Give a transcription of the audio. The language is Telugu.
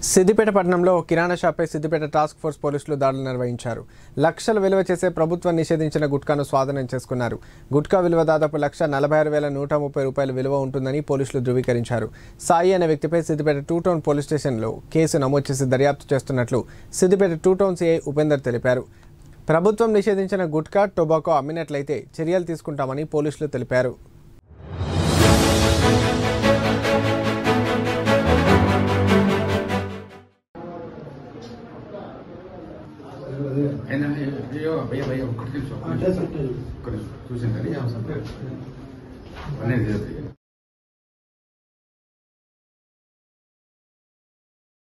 సిద్దిపేట పట్టణంలో ఓ కిరాణా షాపై సిద్దిపేట టాస్క్ ఫోర్స్ పోలీసులు దాడులు నిర్వహించారు లక్షలు విలువ చేసే ప్రభుత్వం నిషేధించిన గుట్కాను స్వాధీనం చేసుకున్నారు గుట్కా విలువ దాదాపు లక్ష నలభై ఆరు వేల నూట ముప్పై రూపాయల విలువ ఉంటుందని పోలీసులు ధృవీకరించారు సాయి అనే వ్యక్తిపై సిద్దిపేట టూ టౌన్ పోలీస్ స్టేషన్లో కేసు నమోదు చేసి దర్యాప్తు చేస్తున్నట్లు Siddipet two town CI Upender తెలిపారు ప్రభుత్వం నిషేధించిన గుట్కా టొబాకో అమ్మినట్లయితే చర్యలు తీసుకుంటామని పోలీసులు తెలిపారు అయినా అయ్యో భయ భయ ఒక్కటి నిమిషం ఒక్క నిమిషం చూసిందండి అనేది